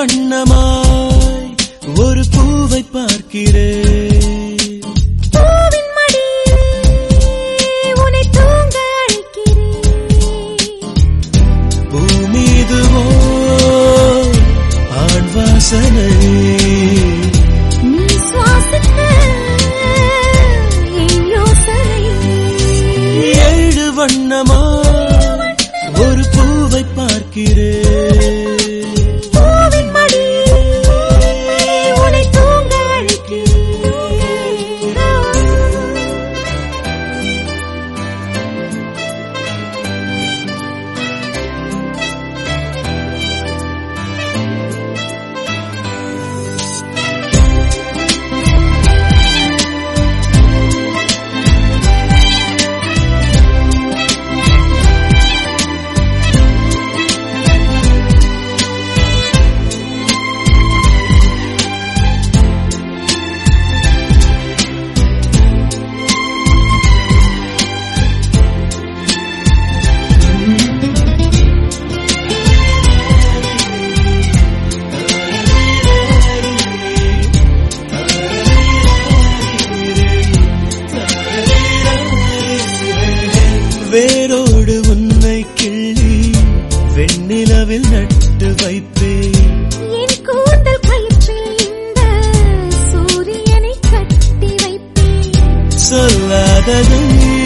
வண்ணமாய் ஒரு பூவை பார்க்கிறேன் பூவின் மடியிலே உன்னை தூங்க அழைக்கிறேன் பூமீதுவோ ஆண் வாசனை நீ சுவாசிக்க என் யோசனை ஏழு வண்ணமாய் ஒரு பூவை பார்க்கிறேன் பூவின் மடியிலே உன்னை தூங்க அழைக்கிறேன் வேரோடு உன்னை கிள்ளி வெண்ணிலவில் நட்டு வைப்பேன் என் கூந்தல் கயிற்றில் இந்த சூரியனை கட்டி வைப்பேன் சொல்லாததை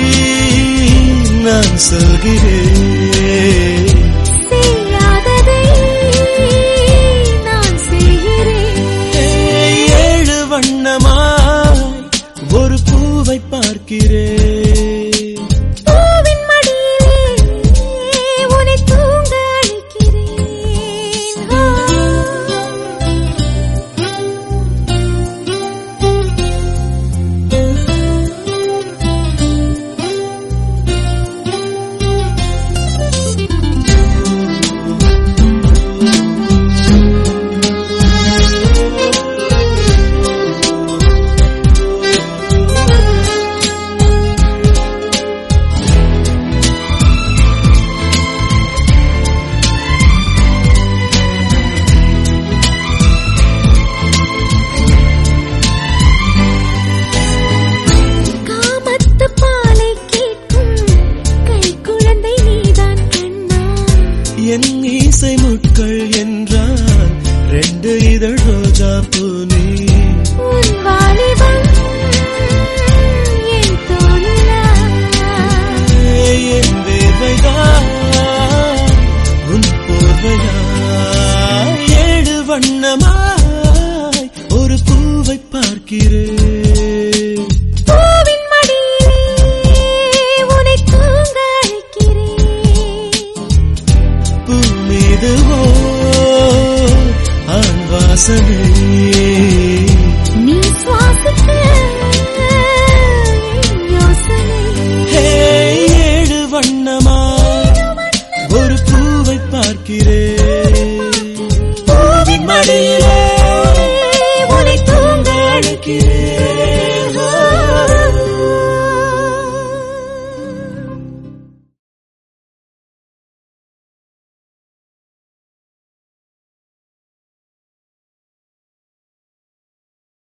நான் சொல்கிறேன் செய்யாததை நான் செய்கிறேன் ஏழு வண்ணமாய் ஒரு பூவை பார்க்கிறேன்